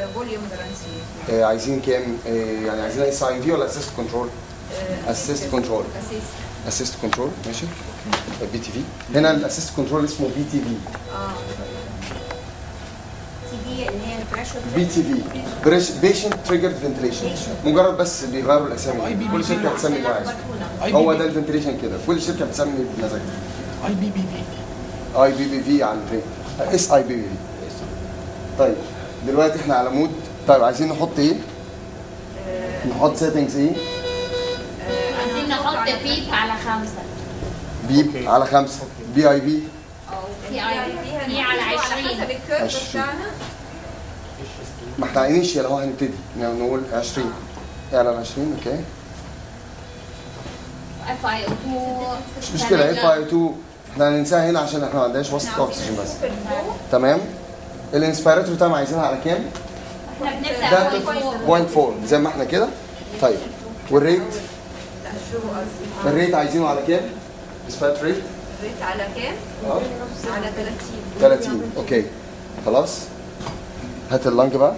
فوليوم جرانسي آه عايزين كام آه يعني عايزين اس اي في ولا اسيست كنترول اسيست كنترول اسيست اسيست كنترول ماشي بي تي في هنا الاسيست كنترول اسمه بي تي في اه تي في اللي هي البريشر بي تي في بيشنت تريجرد فنتريشن مجرد بس بيغيروا الاسامي كل شركه بتسمي اللي عايزه هو ده الفنتريشن كده كل شركه بتسمي بمزاجها اي بي بي في اي بي بي في عن اس اي بي بي في طيب دلوقتي احنا على مود طيب عايزين نحط ايه؟ نحط سيتنجز ايه؟ عايزين نحط بيب على خمسة بيب على خمسه بي اي بي او بي اي بي على على 20 حسب الكيرف عشرين. بتاعنا ما احنا انيشيال اهو هنبتدي نقول 20 اعلن 20 اوكي اف اي او 2 مش مشكله اف اي 2 احنا هننساها هنا عشان احنا ما عندناش وسط اكسجين بس تمام الانسبيراتوري تايم عايزينها على كام؟ احنا ده بنبدا 0.4 زي ما احنا كده طيب والريت لا شو قصدي الريت عايزينه على كام؟ انسبيرات ريت ريت على كام؟ اه على 30 30 اوكي خلاص هات اللنج بقى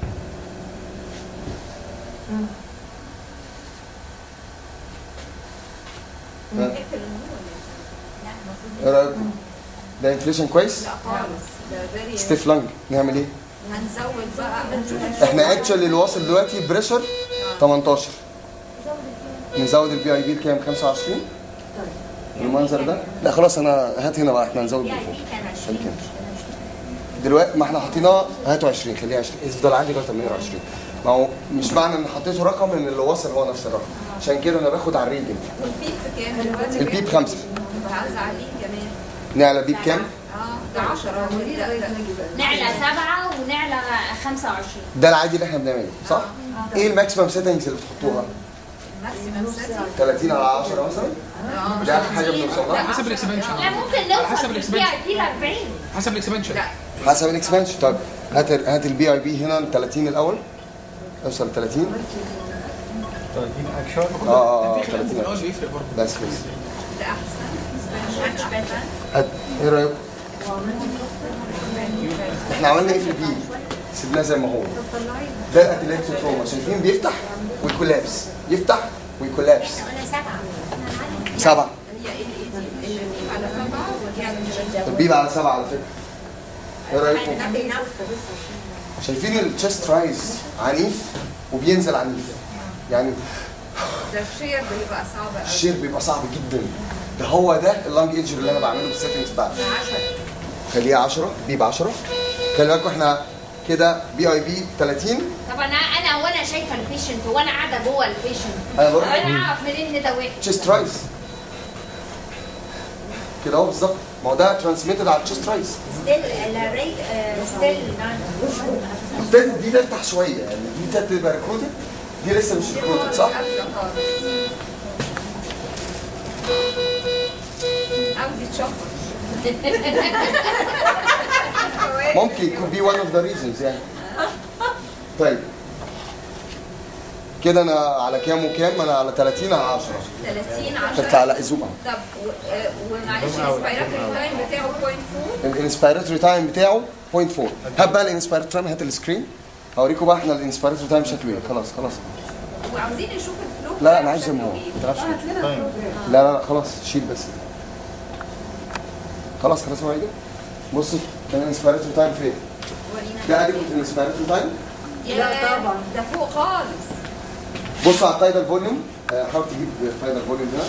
ها، نقفل النور ولا ايه رايكم؟ ده انفليشن كويس؟ لا خالص ده فيري ستيف لنج نعمل ايه؟ هنزود بقى احنا اكشولي اللي واصل دلوقتي بريشر 18 نزود البي اي بي لكام 25 بالمنظر ده لا خلاص انا هات هنا بقى احنا هنزود بي اي بالفوق بي كان 20 يمكن. دلوقتي ما احنا حاطينها هاتوا 20 خليها 20 افضل عادي لغايه ما يقرا 20 ما هو مش معنى ان حطيته رقم ان اللي واصل هو نفس الرقم عشان كده انا باخد على الريجن والبيب كام دلوقتي؟ البيب خمسة عايزه عليه كمان نعلى بيب كام؟ اه ده 10 لا لا نعلى سبعة ونعلى 25 ده العادي اللي احنا بنعمله صح؟ ايه الماكسيمم سيتنجز اللي بتحطوها؟ ماكسيمم سيتنج 30 على 10 مثلا؟ دي اخر حاجه بنوصل لها حسب الاكسبانشن لا ممكن على حسب نوصل في البي الاكسبانشن اي بي ل 40 حسب الاكسبانشن لا حسب الاكسبانشن طيب هات ال- هات البي اي بي هنا 30 الاول اوصل 30 اه اه اه في خلاف في 30 الاول بيفرق برضه بس بس ده احسن هات ايه رايك؟ احنا عملنا ايه في البي؟ سيبناه زي ما هو ده الاتليكتيك تروما شايفين بيفتح ويكولابس يفتح ويكولابس قلنا سبعة سبعه هي ايه الايه دي؟ البيب على سبعه والهاند البيب على سبعه على فكره ايه رايكم؟ شايفين التشست رايز عنيف وبينزل عنيف يعني ده الشير بيبقى صعب قوي الشير بيبقى صعب جدا ده هو ده اللانج ايدج اللي انا بعمله بالسيتنجز بتاعتي 10 خليها 10 بيب 10 خلي بالكم احنا كده بي اي بي 30 طب انا انا وانا شايفه البيشنت وانا قاعده جوه البيشنت أنا بقول- انا اعرف منين ان ده وحش تشيست رايز كده اهو بالظبط ما هو ده ترانسميتد على التشيست رايز ستيل الريت ستيل ابتدت دي تفتح شويه يعني دي ابتدت تبقى ريكروتد دي لسه مش ريكروتد صح؟ قافله خالص عاوز يتشفر ممكن يكون بي one of the reasons يعني طيب كده انا على كام وكام انا على 30 على 10 30 كنت 10 على ازوم اهو طب و- آه، ومعلش الاسبيراتوري تايم بتاعه 0.4 الانسبيراتوري تايم بتاعه 0.4 هات بقى الانسبيراتوري تايم هات السكرين هوريكم بقى احنا الانسبيراتوري تايم شكله ايه خلاص خلاص وعاوزين نشوف الفلو لا انا عايز زي ما هو ما تلعبش بيه. لا لا لا خلاص شيل بس خلاص خلاص هو هيجي بص كان الانسبيراتوري تايم فين ده ادي الانسبيراتوري تايم لا طبعا ده فوق خالص بص على التايدال فوليوم آه، حاول تجيب التايدال فوليوم هنا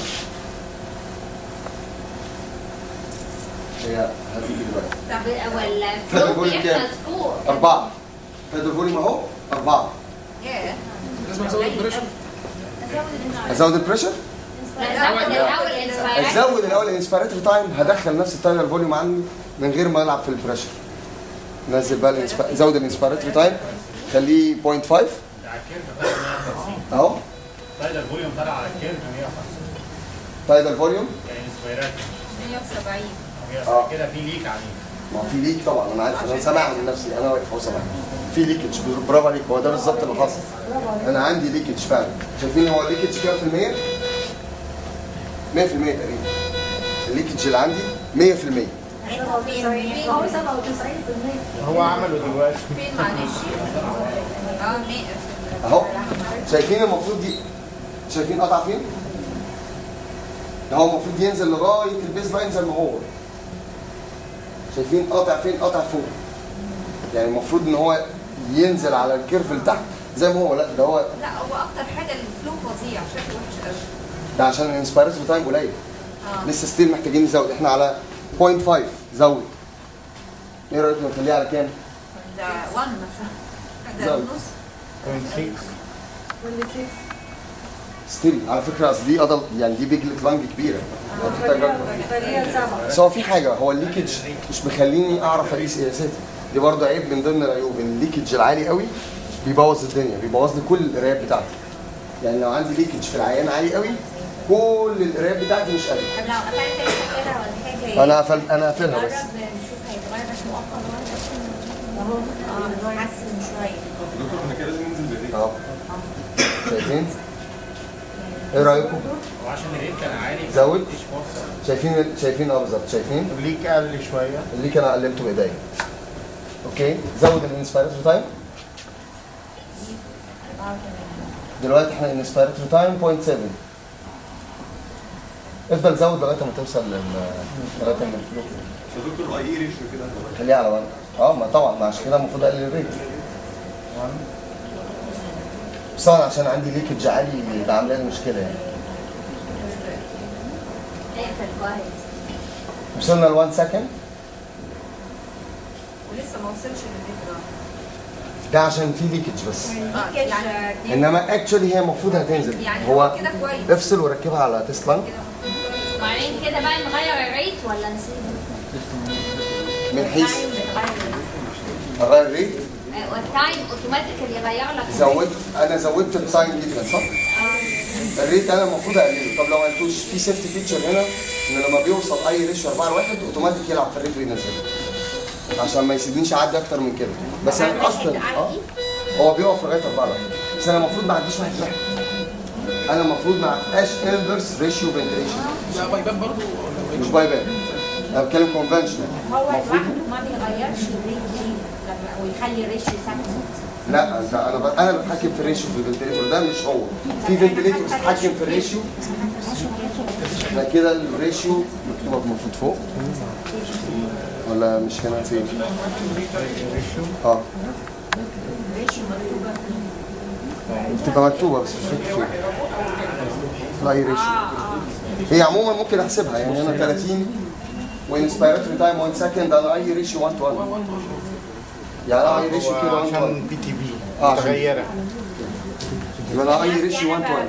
هي هتيجي دلوقتي ولا فاهم فلو بقول كام؟ بيحفظ فوق أربعة تايدال فوليوم أهو أربعة ياه لازم ازود البريشر أزود البريشر لا زود الاول انسباير أزود الأول الانسبيراتوري تايم هدخل نفس التايدال فوليوم عندي من غير ما ألعب في البريشر نزل بقى الانسبا... زود الانسبيراتوري تايم خليه 0.5 على الكيرف أهو طيب الفوليوم طالع على الكيرف 150 تايدال فوليوم يعني سكويرات 170 آه. هي كده في ليك عليه ما هو في ليك طبعا انا عارف انا سامع من نفسي انا واقف اهو سامع في ليكج برافو عليك هو ده بالظبط اللي حصل انا عندي ليكج فعلا شايفين هو الليكج كام في المية؟ 100% تقريبا الليكج اللي عندي 100% بتاعتها فين؟ هو 97% هو عمله دلوقتي فين معلش اه مية اهو شايفين المفروض دي شايفين قطع فين؟ ده هو المفروض ينزل لغايه البيز لاين زي ما هو شايفين قاطع فين؟ قاطع فوق يعني المفروض ان هو ينزل على الكيرف اللي تحت زي ما هو لا ده هو لا هو اكتر حاجه الفلو فظيع شكله وحش قوي ده عشان الانسبيرتوري تايم قليل اه لسه ستيل محتاجين نزود احنا على 0.5 زود ايه رايك نخليها على كام؟ ده 1 مثلا ده زود. نص 0.6 ستيل على فكره اصل دي أضل يعني دي بيجلت لانج كبيره هتحتاج أكبر. خليها سبعة بس هو في حاجه هو الليكج مش مخليني اعرف اقيس قياساتي دي برضه عيب من ضمن العيوب ان الليكج العالي قوي بيبوظ الدنيا بيبوظ لي كل القرايات بتاعتي يعني لو عندي ليكج في العيان عالي قوي كل القرايات بتاعتي مش قادر طب لو قفلت الكاميرا ولا حاجه انا قفلت انا قافلها بس جرب نشوف هيتغير بس مؤقت اهو اه حسن شويه دكتور احنا كده لازم ننزل بالليل اهو شايفين ايه رايكم هو عشان الريت كان عالي زود. مفيش فرصه شايفين شايفين اه بالظبط شايفين ليك قل شويه اللي كان قللته بايديا اوكي زود الانسبيرتوري تايم دلوقتي احنا الانسبيرتوري تايم 0.7 افضل زود لغايه ما توصل لل لغايه ما يا دكتور اي اي ريشيو كده خليها على 1 اه ما طبعا ما عشان كده المفروض اقلل الريت بس طبعا عشان عندي ليكج عالي ده عامله لي مشكله يعني اقفل كويس وصلنا ل 1 سكند ولسه ما وصلش للبيت ده ده عشان في ليكج بس اه يعني انما اكشولي هي المفروض هتنزل يعني هو هو كده كويس افصل وركبها على تيست لانج وبعدين كده بقى نغير الريت ولا نسيبه؟ من حيث التايم بتغير. اغير الريت آه، والتايم اوتوماتيكال يغير لك زودت انا زودت التايم جدا صح؟ الريت انا المفروض اقلله طب لو ما قلتوش في سيفتي فيتشر هنا ان لما بيوصل اي ريشيو 4 لواحد اوتوماتيك يلعب في الريت وينزل عشان ما يسيبنيش اعدي اكتر من كده بس انا اصلا اه هو بيقف لغايه 4 لواحد بس انا المفروض ما اعديش واحد واحد انا المفروض ما ابقاش انفرس ريشيو فنتريشن ده بايبان برضه ولا مش باي بان انا بتكلم كونفنشنال هو المفروض لوحده ما بيغيرش الريت دي لما ويخلي الريشيو ثابت لا انت انا ب... انا بتحكم في الريشيو في الفنتليتور ده مش هو في فنتليتور بتتحكم في الريشيو احنا كده الريشيو مكتوبه المفروض فوق ولا مش هنا فين؟ اه بتبقى مكتوبه بس مش فاكر فين لا هي ريشيو هي عموما ممكن احسبها يعني انا 30 وانسبيراتوري تايم 1 سكند انا اي ريشيو 1 تو 1 يعني انا اي ريشيو كده 1 تو 1 عشان بي تي بي آه، عشان- متغيره يبقى انا اي ريشيو 1 تو 1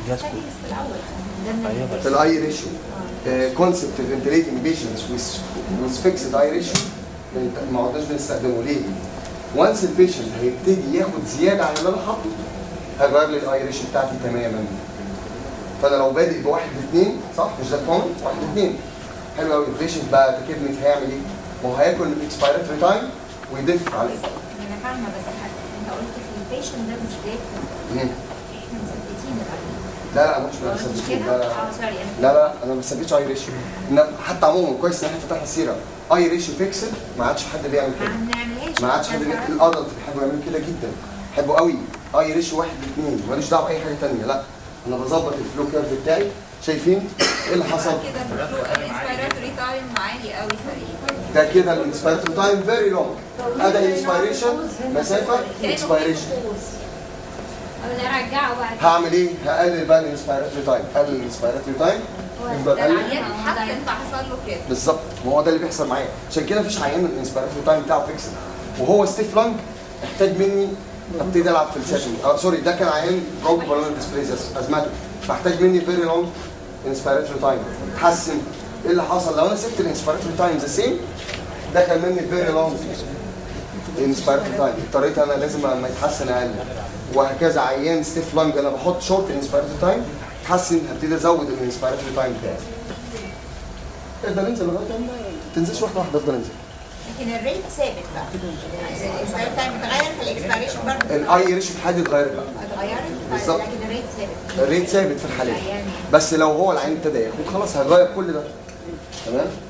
في الاي ريشيو كونسبت فنتليتنج بيشنتس ويز فيكسد اي ريشيو ما عدناش بنستخدمه ليه؟ وانس البيشنت هيبتدي ياخد زياده عن اللي انا حاطه هغير لي الاي ريشيو بتاعتي تماما فانا لو بادئ بواحد لاثنين صح مش ده كومن واحد لاثنين حلو قوي البيشنت بقى تكدمت هيعمل ايه؟ ما هو هياكل الاكسبيرتوري تايم ويدف عليه انا فاهمه بس انت قلت في البيشنت ده مش ريت مم. احنا مثبتين الرقم لا لا مش هو مش مثبتين كده؟ لا لا اه سوري انا لا لا انا ما بثبتش اي ريشيو إن- حتى عموما كويس ان احنا فتحنا السيره اي ريشيو بيكسل ما عادش حد بيعمل ما كده بنعملهاش ما عادش حد بيعمل الادلت بيحبوا يعملوا كده جدا بيحبوا قوي اي ريشيو واحد لاثنين ماليش دعوه باي حاجه ثانيه لا انا بظبط الفلو كيرف بتاعي شايفين ايه اللي حصل كده الانسبيراتوري تايم عالي قوي تقريبا ده كده الانسبيرتوري تايم فيري لونج ادي الانسبيريشن مسافه اكسبيريشن او نرجعه بقى هعمل ايه؟ هقلل بقى الانسبيرتوري تايم قلل الانسبيرتوري تايم يفضل ده قلل العيان اتحسن فحصل له كده بالظبط ما هو ده اللي بيحصل معايا عشان كده مفيش عيان الانسبيرتوري تايم بتاعه فيكسد وهو ستيف لانج محتاج مني ابتدي العب في السيشن اه سوري ده كان عيان برونكو بالون ديسبليزيس ازمته فاحتاج مني فيري لونج انسبيرتوري تايم اتحسن ايه اللي حصل لو انا سبت الانسبيرتوري تايم ذا سيم دخل مني فيري لونج انسبيرتوري تايم اضطريت انا لازم اما يتحسن اقل وهكذا عيان ستيف لانج انا بحط شورت انسبيرتوري تايم اتحسن هبتدي ازود الانسبيرتوري تايم بتاعي افضل انزل لغايه ما تنزلش واحده واحده افضل انزل لكن الريت ثابت بقى الاكسبير تايم اتغير في الاكسبيريشن برضه الاي ريشيو في حد اتغيرت بقى اتغيرت بالظبط. لكن الريت ثابت الريت ثابت في الحالات بس لو هو العين ابتدى ياخد خلاص هيغير كل ده تمام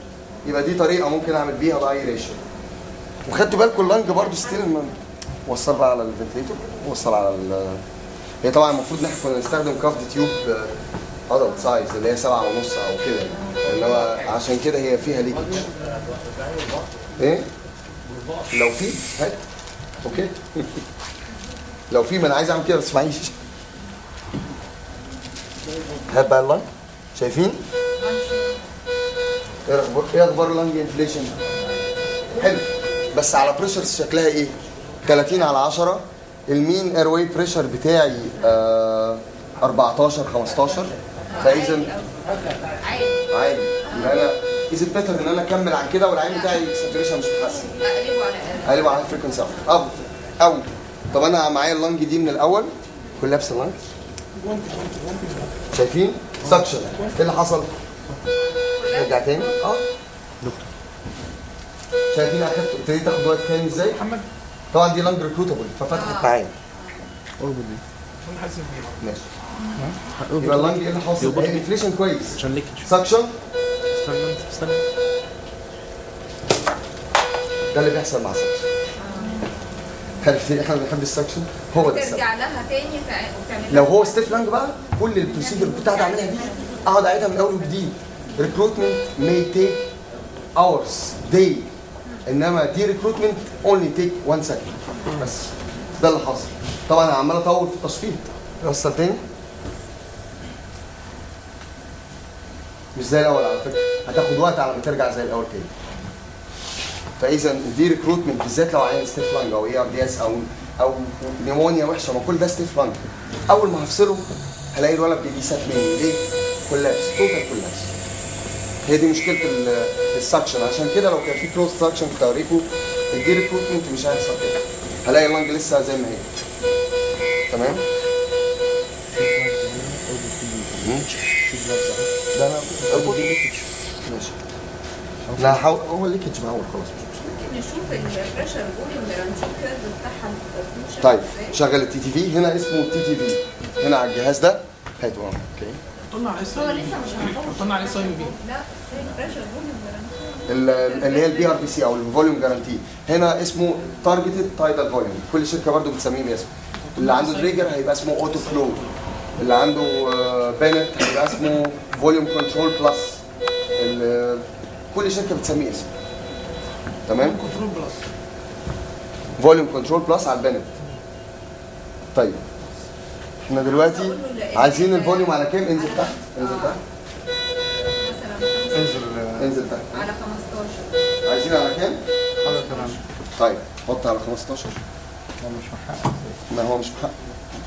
يبقى دي طريقه ممكن اعمل بيها الاي ريشيو وخدتوا بالكم اللنج برضه ستيل وصل بقى على الفنتليتور وصل على ال هي طبعا المفروض ان احنا كنا نستخدم كافد تيوب ادلت سايز اللي هي سبعة ونص او كده انما عشان كده هي فيها ليكج ايه؟ لو في هات اوكي لو في ما انا عايز اعمل كده بس معيش هات بقى اللنج شايفين؟ ايه اخبار ايه اخبار اللنج انفليشن؟ حلو بس على بريشر شكلها ايه؟ 30 على 10 المين اير واي بريشر بتاعي آه 14 15 فاذا عادي عادي يبقى انا از بيتر ان انا اكمل عن كده والعين بتاعي ساتوريشن مش متحسن اقلبه على اقل قلبه على فريكونسي افضل او طب انا معايا اللنج دي من الاول كل لابس اللنج شايفين سكشن ايه اللي حصل ارجع تاني اه دكتور شايفين اخدت ابتديت تاخد وقت تاني ازاي محمد طبعا دي لانج ريكروتابل ففتحت معايا اربط دي انا حاسس بيه ماشي يبقى اللانج ايه اللي حاصل؟ هي انفليشن كويس عشان ليكج سكشن استنى استنى ده اللي بيحصل مع السكشن عارفين احنا بنحب السكشن هو ده السبب ترجع لها تاني فع- وتعمل لو هو ستيف لانج بقى كل البروسيجر بتاعتي اعملها دي اقعد اعيدها من اول وجديد ريكروتمنت may take hours day انما دي ريكروتمنت only take one second بس ده اللي حصل طبعا انا عمال اطول في التصفيق يوصل تاني مش زي الاول على فكره هتاخد وقت على ما ترجع زي الاول تاني فاذا دي ريكروتمنت بالذات لو عين ستيف لانج او اي ار دي اس او او نيمونيا وحشه ما كل ده ستيف لانج اول ما هفصله هلاقي الولد بيسات مني ليه؟ كولابس توتال كولابس هي دي مشكله ال- السكشن عشان كده لو كان في كلوز سكشن كنت اوريكم الدي ريكروتمنت مش هيحصل كده هلاقي اللانج لسه زي ما هي تمام؟ ده انا اربط ماشي لا حاول هو الليكج معول خلاص مش مشكله ممكن نشوف البريشر فوليوم جرانتي كيرف بتاعها الفيوتشر طيب ازاي؟ شغل التي تي في هنا اسمه تي تي في هنا على الجهاز ده هاتوا اه اوكي طلع عليه هو ساين لسه مش هنطول طلع عليه ساين بي لا البريشر فوليوم جرانتي ال- اللي هي البي ار بي سي او الفوليوم جارانتي هنا اسمه تارجتد تايدال فوليوم كل شركه برضو بتسميه باسم اللي عنده دريجر هيبقى اسمه اوتو فلو اللي عنده آه، بانت هيبقى اسمه فوليوم كنترول بلس ال- كل شركه بتسميه اسم تمام كنترول بلس فوليوم كنترول بلس على البانت طيب احنا دلوقتي عايزين الفوليوم على كام انزل تحت انزل تحت مثلا انزل انزل تحت على 15 عايزين على كام حاجه كمان طيب حط على 15 هو مش محقق ما هو مش محقق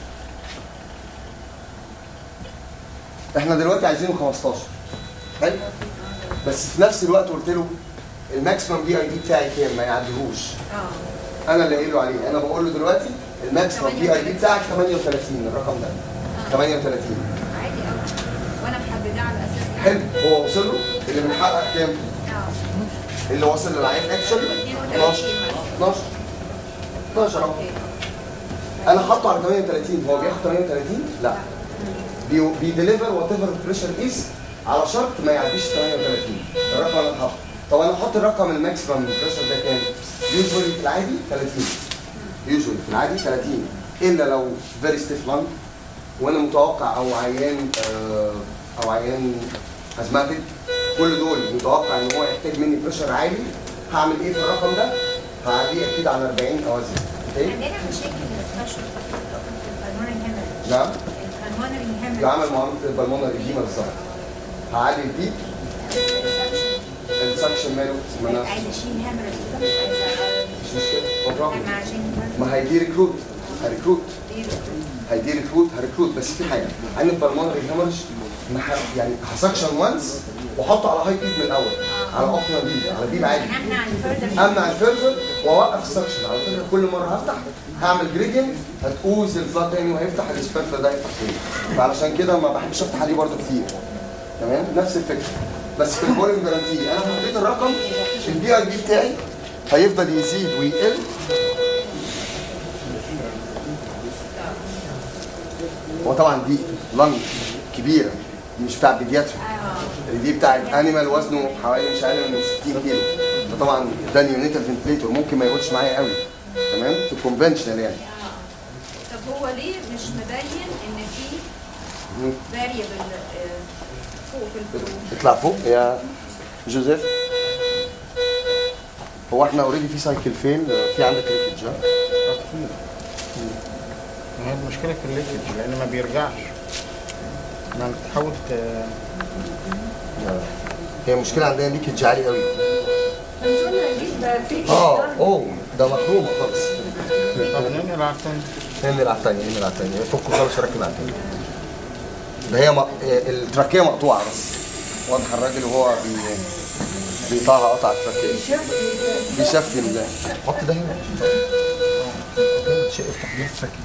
احنا دلوقتي عايزينه 15 حلو بس في نفس الوقت قلت له الماكسيمم بي اي دي بتاعي كام ما يعديهوش اه انا اللي قايل له عليه انا بقول له دلوقتي الماكسيمم بي اي دي بتاعك 38 الرقم ده 38 عادي قوي وانا محدداه على اساس حلو هو وصل له اللي بنحقق كام اه اللي وصل للعين اكشن 12 12 12 اهو اوكي انا حاطه على 38 هو بياخد 38 لا بي بيديليفر وات ايفر بريشر از على شرط ما يعديش 38 الرقم اللي انا حاطه طب انا احط الرقم الماكسيمم بريشر ده كام؟ يوجوالي في العادي 30 يوجوالي في العادي 30 الا لو فيري ستيف لانج وانا متوقع او عيان آه، او عيان ازماتيك كل دول متوقع ان هو يحتاج مني بريشر عالي هعمل ايه في الرقم ده؟ هعليه اكيد على 40 او ازيد اوكي؟ عندنا مشاكل سبيشال في البلمونري هيمرج نعم البلمونري هيمرج بعمل معامله البلمونري ديما بالظبط هعلي البيك السكشن ماله ما انا عايزه اشيل هيمرج كده مش عايزه مش مشكله no problem. انا عشان ما هيدي ريكروت هريكروت هيدي ريكروت هريكروت بس في حاجه عن البلمونري هيمرج ما ح- يعني هسكشن وانس واحطه على هاي بيك من الاول على اوبتيمال بيك على بيك عادي امنع الفردر امنع الفيرزر واوقف السكشن على فكره كل مره هفتح هعمل جريدينت هتقوز الفلات تاني وهيفتح السبيرفر ده هيفتح تاني فعلشان كده ما بحبش افتح عليه برده كتير تمام نفس الفكره بس في الفوليوم جارانتي انا حطيت الرقم البي اي بي بتاعي هيفضل يزيد ويقل وطبعا دي لانج كبيره مش بتاع بيدياتريك دي بتاعت انيمال وزنه حوالي مش اقل من 60 كيلو فطبعا ده نيونيتال فنتليتور ممكن ما يقولش معايا قوي تمام في الكونفنشنال يعني طب هو ليه مش مبين ان في فاريبل فوق في الفلو اطلع فوق يا جوزيف هو احنا اوريدي في سايكل فين في عندك ليكج ها كتير ما هي المشكلة في الليكج لأن ما بيرجعش ما بتحاول ت... هي مشكله عندنا ليكج عالي قوي مش قلنا نجيب فيك اه اوه ده مخرومه خالص طب ننقل على التاني ننقل على الثانيه ننقل على الثانيه فكوا خالص وركب على الثانيه ده هي م... التراكيه مقطوعه بس واضح الراجل وهو بي... بيطلع قطع التراكيه بيشفي ال حط ده هنا شيء افتح دي التراكيه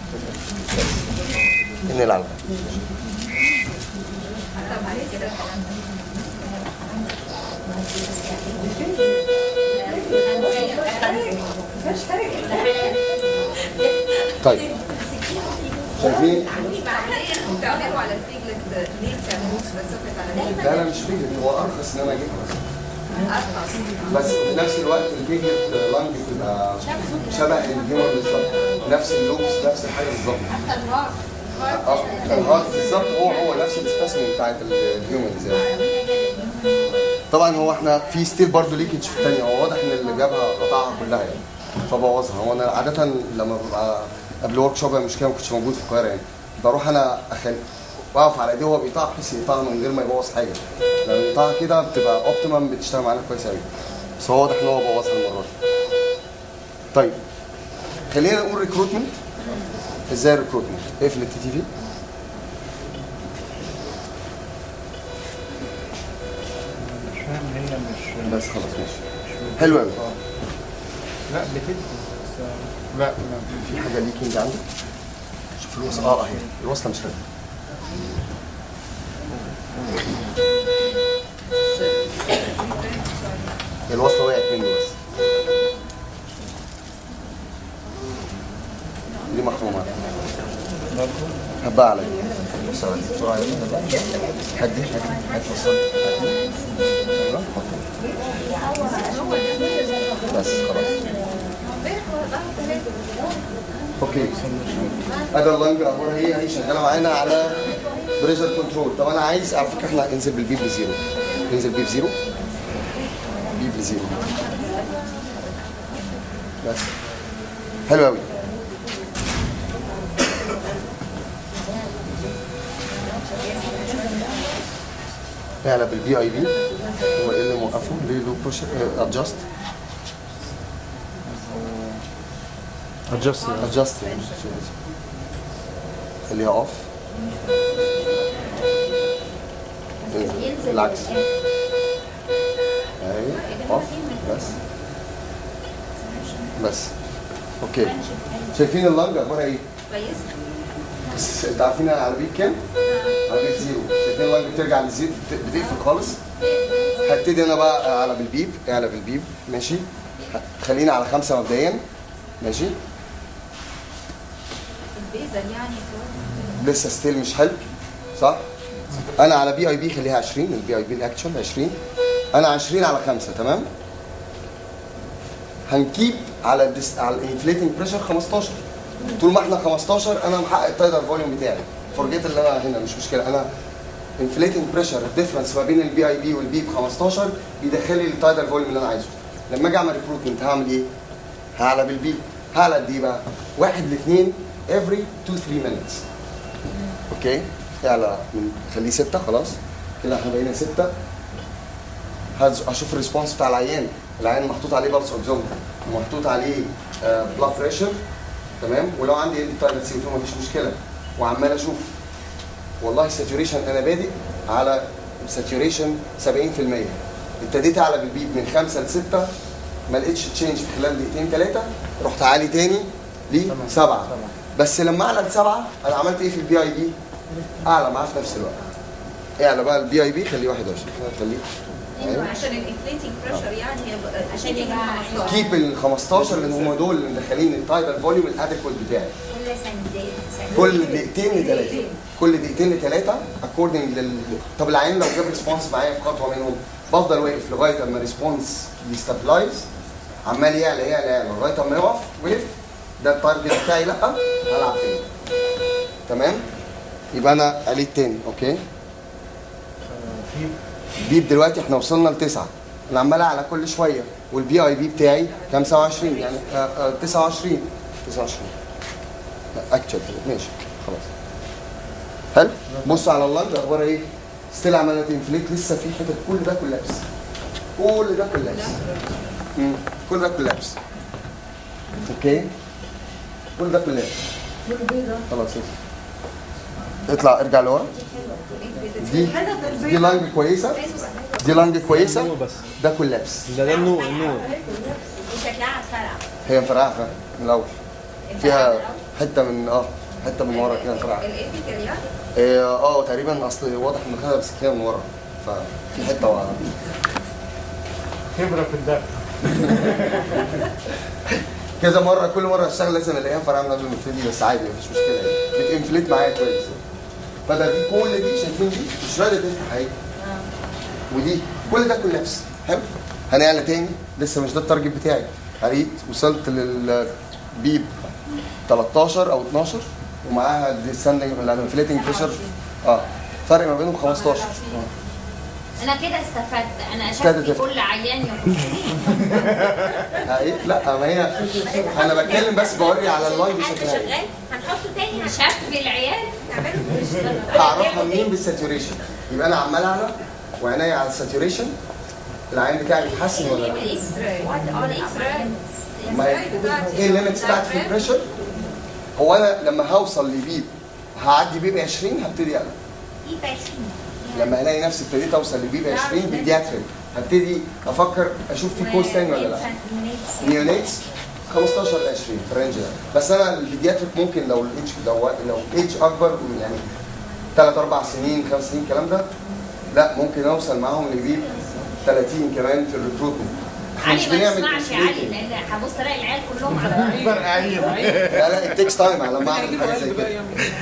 ننقل على الغد. طب عليه كده مش فارق طيب شايفين بعدين بتعملوا على الفيجلت ليه بتعملوه سبيسيفيك على الفيجلت ده انا مش فكره هو ارخص ان انا اجيبها ارخص بس في نفس الوقت الفيجلت لانج بتبقى شبه الهيومن بالظبط نفس اللوبس نفس الحاجه بالظبط اه الهارت بالظبط هو هو نفس السبيسمن بتاعت الهيومنز يعني طبعا هو احنا في ستيل برضه ليكج في الثانيه هو واضح ان اللي جابها قطعها كلها يعني فبوظها هو انا عاده لما ببقى قبل ورك شوب المشكله ما كنتش موجود في القاهره يعني بروح انا أخل... واقف على ايديه وهو بيقطع بحيث يقطعها من غير ما يبوظ حاجه لما يقطعها كده بتبقى اوبتيمم بتشتغل معانا كويس قوي بس هو واضح ان هو بوظها المره دي طيب خلينا نقول ريكروتمنت ازاي الريكروتمنت اقفل التي تي في مش فاهم هي مش بس خلاص ماشي حلو قوي لا بتدي بس لا لا في حاجه ليكينج عندك شوف الوصله اه اهي الوصله مش راكبه الوصله وقعت منه بس دي مخرومه هبقى عليا بص عليا بسرعه يلا هبقى هدي هدي هدي وصلي ايوه حط. بس خلاص اوكي ادي اللنج اخبارها ايه هي شغاله معانا على بريشر كنترول طب انا عايز على فكره احنا انزل بالبيب لزيرو انزل بيب زيرو بيب لزيرو بس حلو قوي اعلى بالبي اي بي هو ايه اللي موقفه ليه له بوش ادجاست adjust ادجاست خليها اوف بالعكس ايوه اوف بس بس اوكي شايفين اللنج اخبارها ايه؟ كويس بس انتوا عارفين انا على بيت كام؟ على بيت زيرو شايفين اللنج بترجع للزيرو بت- بتقفل خالص هبتدي انا بقى اعلى بالبيب اعلى بالبيب ماشي ه- خلينا على خمسه مبدئيا ماشي البيزل يعني لسه ستيل مش حلو صح؟ انا على بي اي بي خليها 20 البي اي بي الاكشن 20 انا 20 على 5 تمام؟ هنكيب على الدس... على الانفليتنج بريشر 15 طول ما احنا 15 انا محقق التايدر فوليوم بتاعي فورجيت اللي انا هنا مش مشكله انا انفليتنج بريشر الديفرنس ما بين البي اي بي والبي ب 15 بيدخل لي التايدر فوليوم اللي انا عايزه لما اجي اعمل ريكروتمنت هعمل ايه؟ هعلى بالبي هعلى قد ايه بقى؟ واحد لاثنين every 2 3 minutes اوكي اعلى من خليه ستة خلاص كده احنا بقينا ستة هز- هشوف الريسبونس بتاع العيان العيان محطوط عليه بلس اوكسومتر ومحطوط عليه بلاد بريشر تمام ولو عندي تايلت سي 2 مفيش مشكله وعمال اشوف والله ساتوريشن انا بادئ على ساتوريشن 70% ابتديت اعلى بالبيب من 5 ل 6 ما لقيتش تشينج في خلال دقيقتين ثلاثه رحت عالي تاني لسبعه بس لما اعلى لسبعه انا عملت ايه في البي اي بي؟ اعلى معاه في نفس الوقت اعلى بقى البي اي بي خليه 21 خليه ايوه عشان الانفليتنج بريشر يعني يبقى عشان يجي 15 كيب ال 15 لان هم دول اللي مدخلين التايدال فوليوم الادكوت بتاعي سندين كل دقيقتين لثلاثه كل دقيقتين لثلاثه اكوردنج لل طب العيان لو جاب ريسبونس معايا في خطوه منهم بفضل واقف لغايه اما ريسبونس يستابلايز عمال يعلى يعلى يعلى لغايه اما يقف وقف ده التارجت بتاعي لا هلعب تاني تمام يبقى انا قليت تاني اوكي بيب دلوقتي احنا وصلنا لتسعه انا عمال اعلى كل شويه والبي اي بي بتاعي 25 يعني آه، آه، 29 29 اكتشر ماشي خلاص حلو بص على اللنج اخبارها ايه ستيل عماله تنفليت لسه في حتت كل ده كولابس كل ده كولابس مم، كل ده كولابس اوكي كل ده كولابس خلاص اطلع ارجع لورا دي دي لانج كويسه دي لانج كويسه بس ده كولابس ده ده النور النور وشكلها فرع هي مفرقعه فعلا من الاول فيها حته من اه حته من ورا كده مفرقعه الابيكال يعني إيه، اه تقريبا اصل واضح ان خدها بسكينه من ورا ففي حته ورا خبره في الدم كذا مره كل مره اشتغل لازم الاقيها فرقعه من قبل ما ابتدي بس عادي مفيش مشكله يعني بتنفليت معايا كويس فده دي كل دي شايفين دي مش راضيه تفتح اهي ودي كل ده كولابس حلو هنعلى تاني لسه مش ده التارجت بتاعي قريت وصلت للبيب 13 او 12 ومعاها الديسندنج الانفليتنج بريشر اه فرق ما بينهم 15 انا كده استفدت انا ابتدت اشوف تفتح. كل عيان يخش آه ايه لا ما هي انا بتكلم بس بوري على اللاين انت بشكل عام شغال هنحطه تاني شاف العيال هعرفها منين بالساتوريشن يبقى انا عمال اعلى وعينيا على الساتوريشن العين بتاعي بيتحسن ولا لا؟ الاكس راي اه الاكس راي ما هي- ايه الليميتس بتاعتي في البريشر؟ هو انا لما هوصل لبيب هعدي بيب 20 هبتدي اقلق يبقى 20 لما الاقي نفسي ابتديت اوصل لبيب 20 بالدياتريك هبتدي افكر اشوف في كوز تاني ولا لا نيونيتس 15 ل 20 في الرينج ده بس انا البيدياتريك ممكن لو الايدج لو لو ايدج اكبر من يعني 3 4 سنين 5 سنين الكلام ده لا ممكن اوصل معاهم لبيب 30 كمان في الريكروتمنت احنا مش علي ما بنعمل تسمعش علي insulating. لان هبص الاقي العيال كلهم على فرقعين لا لا التكس تايم على ما اعمل حاجه زي كده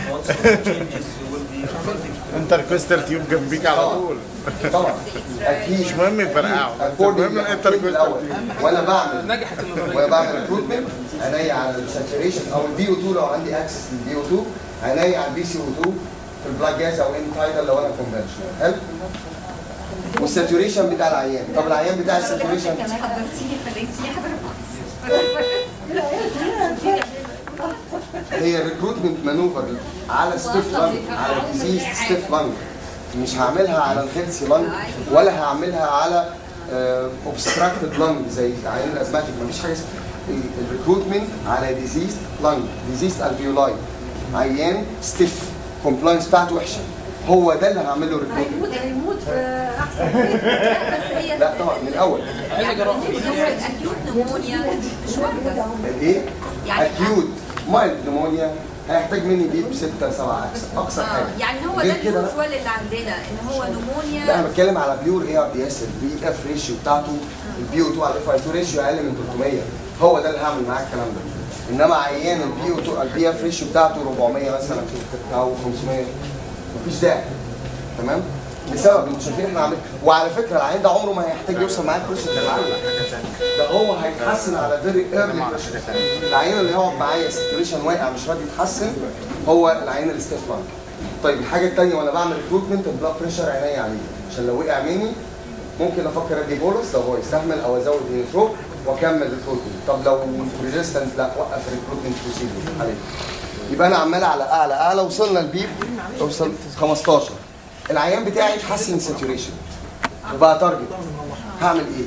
انتركوستال تيوب جنبيك على طول طبعا اكيد مش مهم يفرقعوا اكوردنج المهم الانتركوستال الاول وانا بعمل نجحت النظريه وانا بعمل ريكروتمنت عينيا على الساتوريشن او البي او 2 لو عندي اكسس للبي او 2 عينيا على البي سي او 2 في البلاك جاز او ان تايدل لو انا كونفنشن حلو والساتوريشن بتاع العيان طب العيان بتاع الساتوريشن حضرتيني خليتيني حضرتك هي ريكروتمنت مانوفر على ستيف لانج على ديزيز ستيف لانج مش هعملها على الهيلثي لانج ولا هعملها على اوبستراكتد لانج زي عيان الازماتيك مفيش حاجه اسمها الريكروتمنت على ديزيز لانج ديزيز الفيولاي عيان ستيف كومبلاينس بتاعته وحشه هو ده اللي هعمل له ريكروتمنت هيموت هيموت في احسن بيت. لا، بس هي لا طبعا من الاول يعني اكيوت نمونيا مش واحده الايه؟ يعني- اكيوت مايلد نمونيا هيحتاج مني بيب 6 7 اقصى حاجه اه يعني هو ده غير كده لا. اليوجوال اللي عندنا ان هو لا انا نمونيا بتكلم على بيور اي ار دي اس البي اف ريشيو بتاعته البي او 2 على الاف اي 2 ريشيو اقل من 300 هو ده اللي هعمل معاه الكلام ده انما عيان البي او 2 البي اف ريشيو بتاعته 400 مثلا او 500 مفيش داعي تمام لسبب انتوا شايفين احنا عاملين وعلى فكره العيان ده عمره ما هيحتاج يوصل معاه البريشر ده العالي ده هو هيتحسن على فيري ايرلي بريشر العيان اللي هيقعد معايا سيتويشن واقع مش راضي يتحسن هو العيان الستيف لانج طيب الحاجه الثانيه وانا بعمل ريكروتمنت البلاد بريشر عينيا عليه عشان لو وقع مني ممكن افكر ادي بولس لو هو يستحمل او ازود انتروب واكمل ريكروتمنت طب لو ريزيستنس لا وقف الريكروتمنت بروسيجر عليه يبقى انا عمال على اعلى اعلى وصلنا البيب وصلت 15 العيان بتاعي اتحسن الساتوريشن وبقى تارجت هعمل ايه؟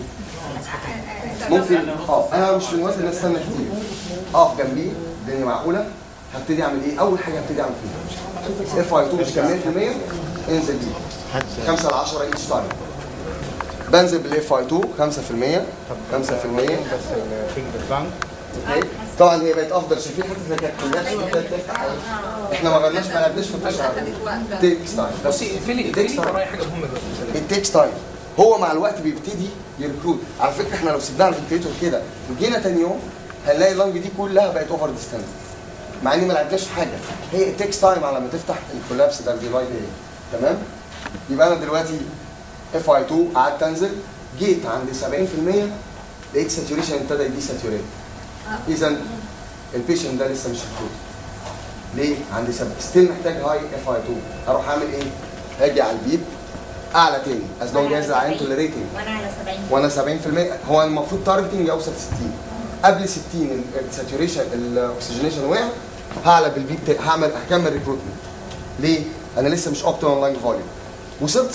ممكن اه انا مش من الناس اللي استنى كتير اقف جنبيه الدنيا معقوله هبتدي اعمل ايه؟ اول حاجه هبتدي اعمل فيها اف اي 2 مش كان 100% انزل بيه 5 ل 10 ايتش تايم بنزل بالاف اي 2 5% 5% بس الفينجر بلانك اوكي طبعا هي بقت افضل شايفين حته زي كانت كلها ابتدت تفتح أوي. احنا ما غناش ما لعبناش في البريشر تيكس تايم بصي فيلي فيلي ورايا حاجه مهمه دلوقتي التيكس تايم هو مع الوقت بيبتدي يركروت على فكره احنا لو سيبناها على الفنتليتور كده وجينا تاني يوم هنلاقي اللنج دي كلها بقت اوفر ديستنس مع اني ما لعبتش في حاجه هي تيكس تايم على ما تفتح الكولابس ده الديفايد ايه تمام يبقى انا دلوقتي اف اي 2 قعدت انزل جيت عند 70% لقيت ساتوريشن ابتدى يدي ساتوريت اذا البيشنت ده لسه مش ريكروت ليه؟ عندي سبب ستيل محتاج هاي اف اي 2 اروح اعمل ايه؟ هاجي على البيب اعلى تاني از لونج از العين توليريتنج وانا على 70 وانا 70% هو المفروض تارجتنج يوصل 60 قبل 60 الساتوريشن الاكسجينيشن وقع هعلى بالبيب تا- هعمل هكمل ريكروتمنت ليه؟ انا لسه مش اوبتيمال لانج فوليوم وصلت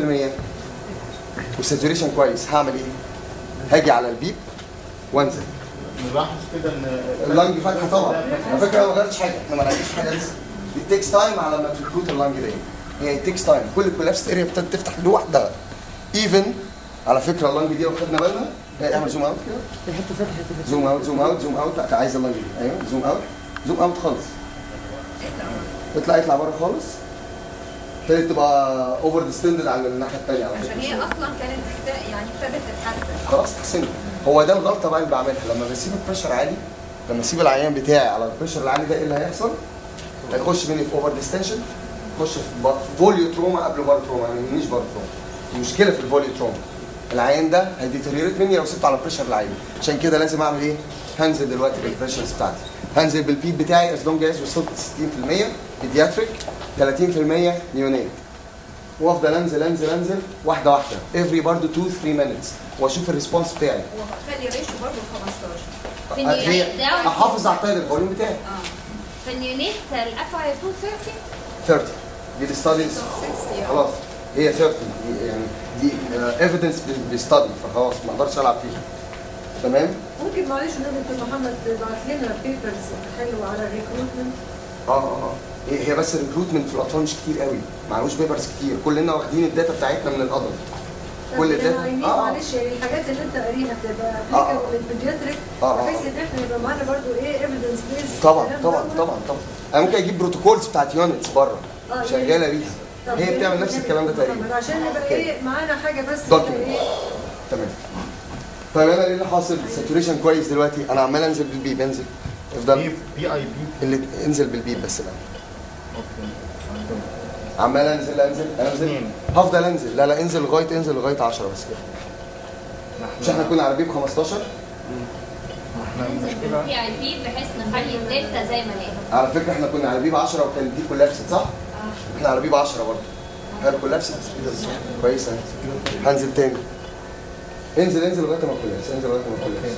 60% والساتوريشن كويس هعمل ايه؟ هاجي على البيب وانزل نلاحظ كده ان اللانج فاتحه طبعا على فكره انا ما غيرتش حاجه احنا ما لقيتش حاجه لسه التكس تايم على ما تريكروت اللانج دي هي التكس تايم كل كولابس اريا ابتدت تفتح لوحدها ايفن على فكره اللانج دي لو خدنا بالنا هي اعمل زوم اوت كده زوم اوت زوم اوت زوم اوت لا عايز اللانج دي ايوه زوم اوت زوم اوت خالص اطلع اطلع بره خالص ابتدت تبقى اوفر ديستندد على الناحيه الثانيه على عشان فكره هي اصلا كانت است- يعني ابتدت تتحسن خلاص اتحسنت هو ده الغلطه بقى اللي بعملها لما بسيب البريشر عالي لما اسيب العيان بتاعي على البريشر العالي ده ايه اللي هيحصل؟ هيخش مني في اوفر ديستنشن يخش في فوليو تروما قبل بار تروما يعني مش بار تروما المشكله في الفوليو تروما العيان ده هيديتريوريت مني لو سبته على البريشر العالي عشان كده لازم اعمل ايه؟ هنزل دلوقتي بالبريشرز بتاعتي هنزل بالبيب بتاعي از لونج از وصلت 60% بيدياتريك 30% نيونيت وافضل انزل انزل انزل واحده واحده افري برضه 2 3 minutes واشوف الريسبونس بتاعي وخلي ريشيو برضه 15 في هي النيونيت ده احافظ على التاير الفوليوم بتاعي اه في النيونيت الاف اي 230 30 دي الستاديز 60 خلاص هي 30 دي يعني دي ايفيدنس بستادي فخلاص ما اقدرش العب فيها تمام ممكن معلش نبي دكتور محمد تبعت لنا بيبرز حلوه على الريكروتمنت اه اه اه هي هي بس الريكروتمنت في الاطفال مش كتير قوي معلوش بيبرز كتير كلنا واخدين الداتا بتاعتنا من الادلت كل ده اه اه معلش يعني الحاجات اللي انت قاريها بتبقى آه، آه. ابليكابل للبيدياتريك آه، آه. بحيث ان احنا يبقى معانا برضو ايه ايفيدنس بيز طبعا طبعا طبعا طبعا انا ممكن اجيب بروتوكولز بتاعت يونتس بره آه، شغاله يعني- بيها هي بتعمل نفس الكلام ده تقريبا عشان نبقى ايه معانا حاجه بس Document. كده ايه تمام طيب انا ايه اللي حاصل ساتوريشن كويس دلوقتي انا عمال انزل بالبيب انزل افضل بي بي اي بي اللي انزل بالبيب بس بقى عمال انزل انزل انزل اتنين. هفضل انزل لا لا انزل لغايه انزل لغايه 10 بس كده مش احنا كنا على بيب 15 احنا ننزل المشكله بالبي اي بي بحيث نخلي الدلتا زي ما هي على فكره احنا كنا على بيب 10 وكان دي كولابست صح؟ احنا على بيب 10 برضه هل كولابست كويسه هنزل تاني انزل انزل لغايه ما كولابس انزل لغايه ما كولابس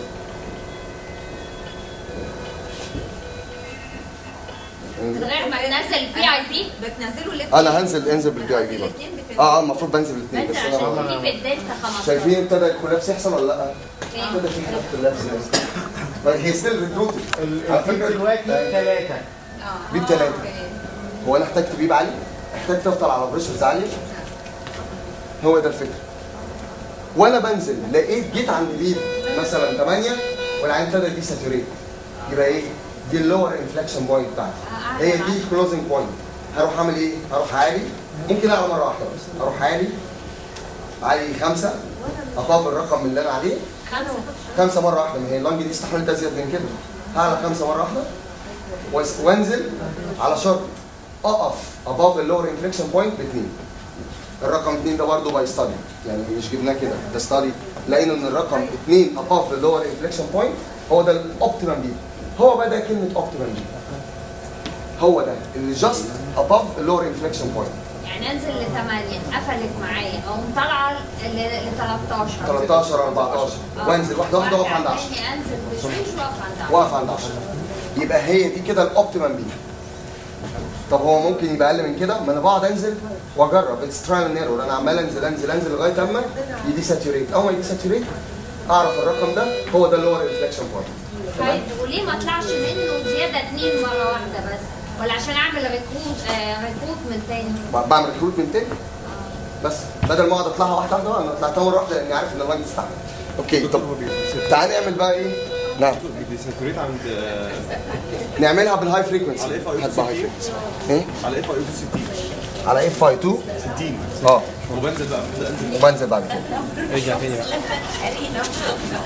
من غير ما ننزل بي اي بي بتنزلوا الاثنين انا هنزل انزل بالبي اي بي برضه اه اه المفروض بنزل الاثنين بس بس انا عشان نجيب الدلتا 15 شايفين ابتدى الكولابس يحصل ولا لا؟ فين؟ ابتدى في حاجه كولابس يحصل هي ستيل ريكروتد على البي فكره دلوقتي ثلاثه اه بيب ثلاثة. أوكي. هو انا احتاج تبيب عالي؟ احتاج تفضل على بريشرز عاليه؟ هو ده الفكره وانا بنزل لقيت جيت عند بيب مثلا 8 والعين ابتدى دي ساتوريت يبقى ايه؟ دي اللور انفليكشن بوينت بتاعتي هي دي الكلوزنج بوينت هروح اعمل ايه؟ هروح عالي ممكن اعلى مره واحده بس هروح عالي عالي خمسه اطاف الرقم اللي انا عليه خمسة خمسه مره واحده ما هي اللانج دي استحملت ازيد من كده هعلى خمسه مره واحده وس- وانزل على شرط اقف above اللور انفليكشن بوينت باثنين الرقم اثنين ده برضه باي ستادي يعني مش جبناه كده ده ستادي لقينا ان الرقم اثنين above اللور انفليكشن بوينت هو ده الاوبتيمم بي هو بقى ده كلمه اوبتيمم بي هو ده اللي جاست above اللور انفليكشن بوينت يعني انزل ل 8 قفلت معايا اقوم طالعه ل 13 13 14 وانزل واحده واحده واقف عند 10 تاني انزل بشويش واقف عند 10 واقف عند 10 يبقى هي دي كده الاوبتيمم بي طب هو ممكن يبقى اقل من كده ما انا بقعد انزل واجرب اتس ترايل اند ايرور انا عمال انزل انزل انزل لغايه اما يدي ساتوريت اول ما يدي ساتوريت اعرف الرقم ده هو ده اللور انفليكشن بوينت طيب وليه ما اطلعش منه زياده اتنين مره واحده بس ولا عشان اعمل ريكروت آه ريكروت من تاني بعمل ريكروتمنت تاني بس بدل ما اقعد اطلعها واحده واحده انا طلعتها مره واحده لاني عارف ان اللانج تستحمل اوكي طب تعالى نعمل بقى ايه؟ نعم بيساتوريت عند آه، نعملها بالهاي فريكونسي على FIU هات بقى هاي فريكونسي ايه؟ على اف اي 60 على اف اي 2 60 اه وبنزل بقى ببدا انزل وبنزل بعد كده ارجع تاني بقى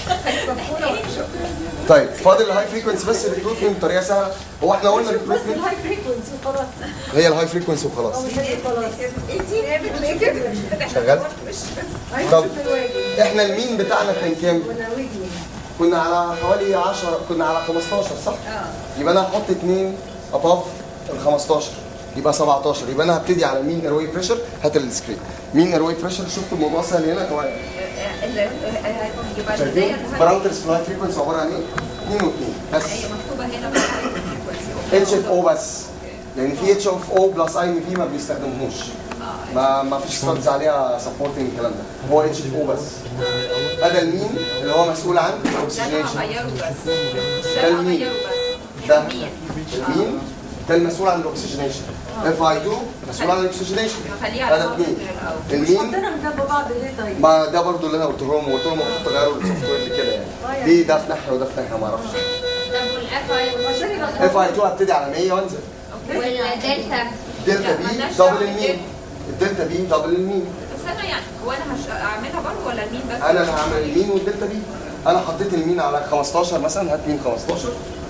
طيب فاضل الهاي فريكونسي بس الريكروتمنت بطريقه سهله هو احنا قلنا بس الريكروتمنت الهاي فريكونسي وخلاص هي الهاي فريكونسي وخلاص او مش خلاص شغال عايز طب. اشوف الواجب احنا المين بتاعنا كان كام؟ وانا وجهي كنا على حوالي 10 كنا على 15 صح؟ اه يبقى انا هحط 2 اباف ال 15 يبقى 17 يبقى انا هبتدي على مين ايروي بريشر هات السكرين مين ايروي بريشر شفتوا الموضوع سهل هنا كمان يبقى شايفين البدايه بارامترز في الهاي فريكونسي عباره عن ايه؟ 2 و2 بس هي مكتوبه هنا بقى frequency. اتش اف او بس لان في اتش اف او بلس اي ام في ما بيستخدموش ما ما فيش ستادز عليها سبورتنج الكلام ده هو اتش اف او بس بدل مين اللي هو مسؤول عن ده الاكسجينيشن اللي هغيره بس ده ده المين. اللي هغيره بس ده مين المين ده المسؤول عن الاكسجينيشن اف اي 2 مسؤول عن الاكسجينيشن خليه على هذا بعض اثنين الأول. مش المين حاطينها جنب بعض ليه طيب؟ ما ده برضو اللي انا قلت لهم قلت لهم المفروض تغيروا السوفت وير اللي كده يعني ليه ده في ناحيه وده في ناحيه ما اعرفش طب والاف اي عشان يبقى اف اي 2 هبتدي على 100 وانزل والدلتا دلتا لا، بي مالناش دبل دعوة المين الدلتا بي دبل المين بس انا يعني هو انا مش اعملها برضه ولا المين بس انا اللي هعمل المين والدلتا بي انا حطيت المين على 15 مثلا هات مين 15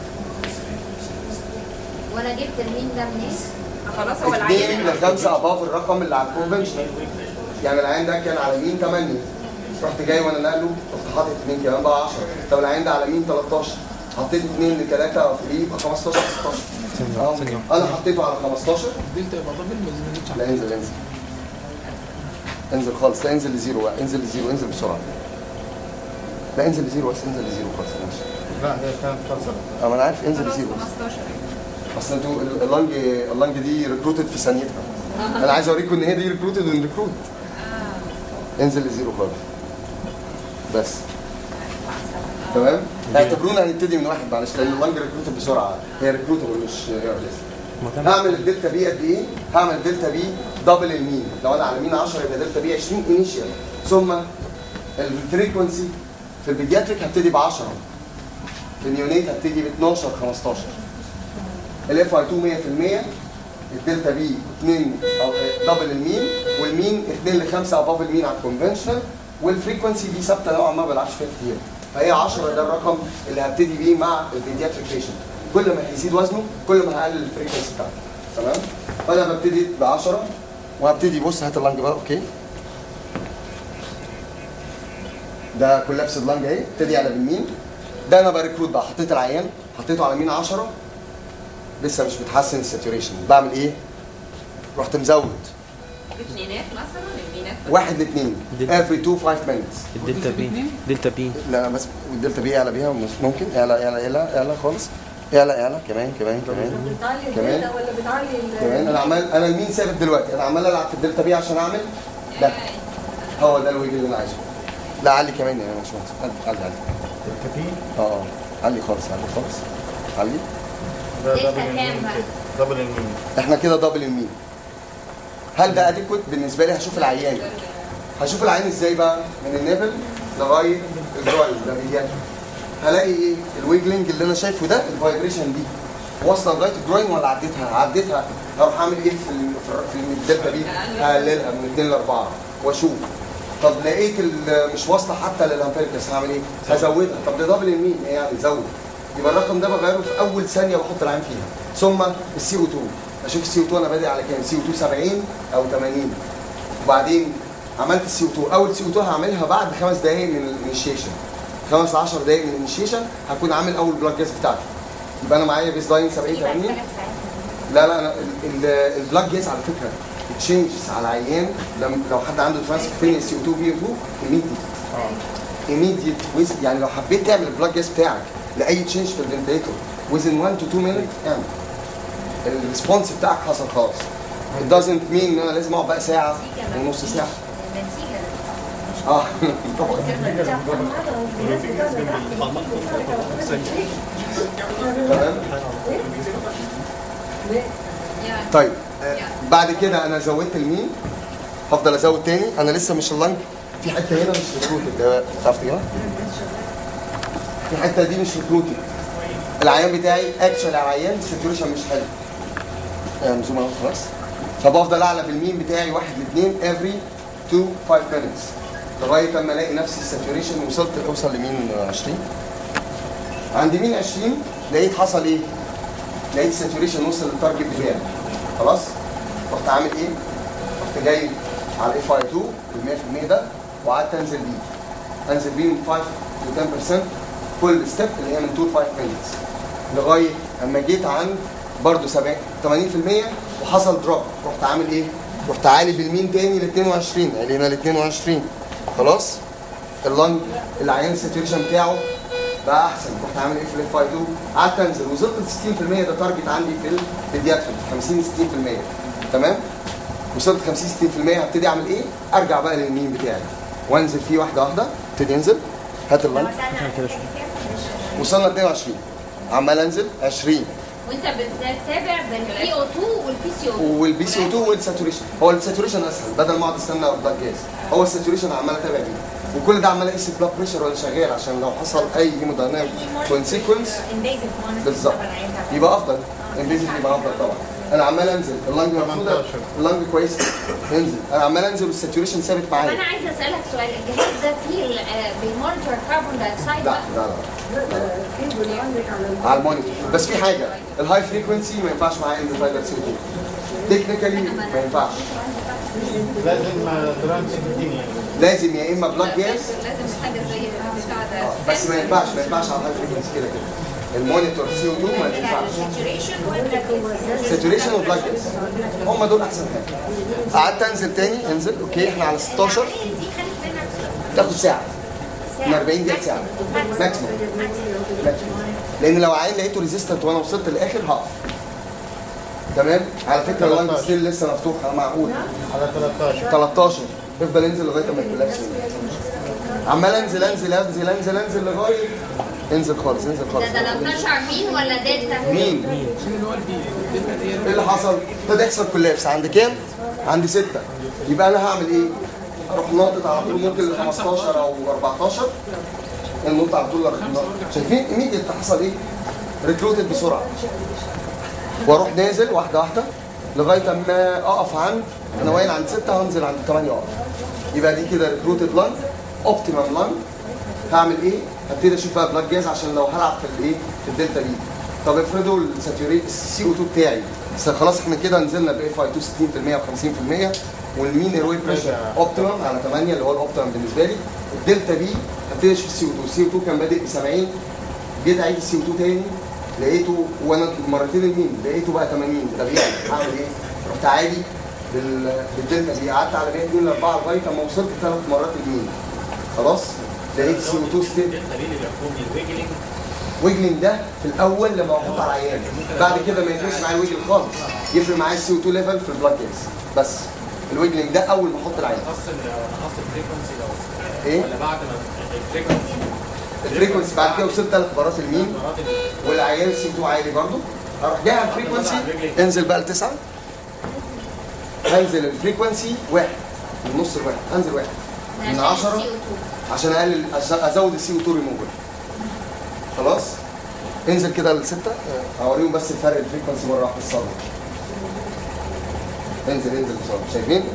وانا جبت المين ده منين؟ خلاص هو 2 العيان ل 5 اباف الرقم اللي على الكونفنشن يعني العين ده كان على مين 8 رحت جاي وانا نقله رحت حاطط 2 كمان بقى 10 طب العين ده على مين 13 حطيت 2 ل 3 في يبقى 15 16 اه انا حطيته على 15 الدلتا يبقى دبل ما زودتش لا انزل انزل انزل خالص لا انزل لزيرو بقى انزل لزيرو انزل بسرعه لا انزل لزيرو بس انزل لزيرو خالص ماشي لا هي كانت تصل اه ما انا عارف انزل خلاص لزيرو 15 اصل انتوا ال- اللانج اللانج دي ريكروتد في ثانيتها انا عايز اوريكم ان هي دي ريكروتد ون ريكروت انزل لزيرو خالص بس تمام اعتبرونا هنبتدي من واحد معلش لان اللانج ريكروتد بسرعه هي ريكروتبل مش لسه هعمل الدلتا بي قد ايه؟ هعمل دلتا بي دبل المين لو انا على مين 10 يبقى دلتا بي 20 انيشال ثم الفريكونسي في البيدياتريك هبتدي ب 10 في النيونيت هبتدي ب 12 15 الاف اي 2 100% الدلتا بي 2 او دبل المين والمين 2 ل 5 اباف المين على الكونفنشنال والفريكونسي دي ثابته نوعا ما بلعبش فيها كتير فهي 10 ده الرقم اللي هبتدي بيه مع البيدياتريك بيشنت كل ما هيزيد وزنه كل ما هقلل الفريكونسي بتاعته تمام فانا ببتدي ب 10 وهبتدي بص هات اللنج بقى اوكي ده كولابس اللنج اهي ابتدي على بالمين ده انا بريكروت بقى حطيت العيان حطيته على مين 10 لسه مش بتحسن الساتوريشن بعمل ايه؟ رحت مزود الاثنينات مثلا المينات واحد لاثنين every 2 5 minutes الدلتا بي دلتا بي لا بس الدلتا بي اعلى بيها مش ممكن اعلى اعلى اعلى اعلى خالص اعلى اعلى كمان كمان كمان بتعلي كمان. الدلتا ولا بتعلي ال- كمان انا عمال انا المين ثابت دلوقتي انا عمال العب في الدلتا بي عشان اعمل ده هو ده الويج اللي انا عايزه لا علي كمان يعني مش علي علي علي دلتا بي اه اه علي خالص علي خالص علي ده دلتا دبل كام المين بقى؟ كده دبل المين احنا كده دبل المين هل ده اديكوت بالنسبه لي هشوف العيان هشوف العيان ازاي بقى من النبل لغايه الجروين ده بيجي هلاقي ايه الويجلينج اللي انا شايفه ده الفايبريشن دي واصله لغايه الجروين ولا عديتها عديتها هروح اعمل ايه في ال- في الدلتا دي هقللها من 2 ل 4 واشوف طب لقيت ال- مش واصله حتى للامبيركس هعمل ايه؟ هزودها طب ده دبل المين ايه يعني زود يبقى الرقم ده بغيره في اول ثانيه بحط العين فيها ثم السي او 2 اشوف السي او 2 انا بادئ على كام؟ سي او 2 70 او 80 وبعدين عملت السي او 2 اول سي او 2 هعملها بعد خمس دقائق من الانيشيشن خمس ل 10 دقائق من الانيشيشن هكون عامل اول بلاد جاز بتاعتي يبقى انا معايا بيز لاين 70 يبقى 80 الثلاث ساعات لا لا انا البلاك جيز على فكره تشينجز على عيان لما لو حد عنده ترانسكتينيا سي او 2 بي 2 immediate immediate with يعني لو حبيت تعمل البلاك جيز بتاعك لاي تشينج في الفنتليتور within 1 to 2 minutes اعمل الريسبونس بتاعك حصل خلاص it doesn't mean ان انا لازم اقعد بقى ساعه ونص ساعه النتيجة اه طبعا تمام يعني طيب آه، بعد كده انا زودت المين هفضل ازود تاني انا لسه مش اللنج في حته هنا مش ريكروتد ده تعرف تجيبها؟ في حته دي مش ريكروتد العيان بتاعي اكشن عيان الساتوريشن مش حلو يعني زوم اوت خلاص فبفضل اعلى بالمين بتاعي واحد لاثنين every 2 5 minutes لغايه اما الاقي نفسي الساتوريشن وصلت اوصل لمين 20 عند مين 20 لقيت حصل ايه؟ لقيت الساتوريشن وصل للتارجت بتاعي خلاص؟ رحت عامل ايه؟ رحت جاي على الاف اي 2 ال 100% ده وقعدت انزل بيه انزل بيه من 5 to 10% كل ستيب اللي هي من 2 ل 5 minutes لغايه اما جيت عند برضه 70 80% وحصل دروب رحت عامل ايه؟ رحت عالي بالمين تاني ل 22 علينا ل 22 خلاص؟ اللنج العيان الساتوريشن بتاعه بقى احسن رحت عامل ايه في الاف اي 2 قعدت انزل وصلت ل 60% ده تارجت عندي في البيدياتريك 50 60% تمام؟ وصلت 50 60% هبتدي اعمل ايه؟ ارجع بقى للمين بتاعي وانزل فيه واحده واحده ابتدي انزل هات اللنج وصلنا 22 عمال انزل 20 وانت بتتابع بالبي او 2 والبي سي او 2 والبي سي او 2 والساتوريشن هو الساتوريشن اسهل بدل ما اقعد استنى بلاك جاز هو الساتوريشن عمال اتابع بيه وكل ده عمال اقيس البلاك بريشر وانا شغال عشان لو حصل اي هيمودايناميك كونسيكونس بالظبط يبقى افضل انفيزيف يبقى افضل طبعا انا عمال انزل اللنج مفروض 18. اللنج كويس انزل انا عمال انزل والساتوريشن ثابت طب معايا انا عايزه اسالك سؤال الجهاز ده فيه ال- آه، بيمونيتور كربون دايوكسيد لا بقى؟ لا لا الكيبل عندك على على المونيتور بس في حاجه الهاي فريكونسي ما ينفعش معايا اند فايبر سي 2 تكنيكالي ما ينفعش لازم ترانسيتين يعني لازم يا اما بلاك جاز لازم حاجه زي البتاع ده آه، بس ما ينفعش ما ينفعش على الهاي فريكونسي كده كده المونيتور سي او 2 ما ينفعش ساتوريشن وبلاك جاز هم دول احسن حاجه قعدت انزل تاني انزل اوكي احنا على 16 دي خلي بالك تاخد ساعه من 40 دقيقه ساعه ماكسيموم ماكسيموم لان لو عين لقيته ريزيستنت وانا وصلت للاخر هقف تمام على فكره اللانج ستيل لسه مفتوح انا معقول على 13 13 بفضل انزل لغايه ما يكولابس عمال انزل انزل انزل انزل انزل لغايه انزل خالص انزل خالص ده 13 مين ولا دلتا؟ مين؟ ايه اللي حصل؟ ابتدى يحصل كولابس عند كام؟ عند 6 يبقى انا هعمل ايه؟ اروح ناطط على طول ممكن ل 15 او 14 النط على طول ل 14 شايفين ايميديت حصل ايه؟ ريكروتد بسرعه واروح نازل واحده واحده لغايه اما اقف عند انا واقف عند 6 هنزل عند 8 اقف يبقى دي كده ريكروتد لانج اوبتيمم لانج هعمل ايه؟ هبتدي اشوف بقى بلاك جاز عشان لو هلعب في الايه؟ في الدلتا بي طب افرضوا الساتوريت السي او 2 بتاعي بس خلاص احنا كده نزلنا باف اي 2 60% و50% والمين ايروي بريشر اوبتيمم على 8 اللي هو الاوبتيمم بالنسبه لي الدلتا بي هبتدي اشوف السي او 2 السي او 2 كان بادئ ب 70 جيت اعيد السي او 2 تاني لقيته وانا مرتين المين لقيته بقى 80 طب يعني هعمل ايه؟ رحت عادي بال- بالدلتا بي قعدت على 102 ل 4 لغايه اما وصلت ثلاث مرات المين خلاص لقيت السي او 2 ستيب الدليل اللي يكون الويجلينج ويجلينج ده في الاول لما بحط على العيان بعد كده ما يفرقش معايا الويجل خالص يفرق معايا السي او 2 ليفل في البلاد جاز بس الويجلينج ده اول ما احط العيان خاص خاص الفريكونسي لو ايه ولا بعد ما الفريكونسي الفريكونسي بعد كده وصلت ثلاث مرات المين المرات اللي والعيان سي 2 عالي برضو اروح جاي على الفريكونسي انزل بقى لتسعه هنزل الفريكونسي واحد من نص الواحد انزل واحد من 10 عشان اقلل أز- ازود السي او 2 ريموفر خلاص انزل كده لستة آه، اوريهم بس الفرق الفريكونسي مره واحده الصدمه انزل انزل بسرعه شايفين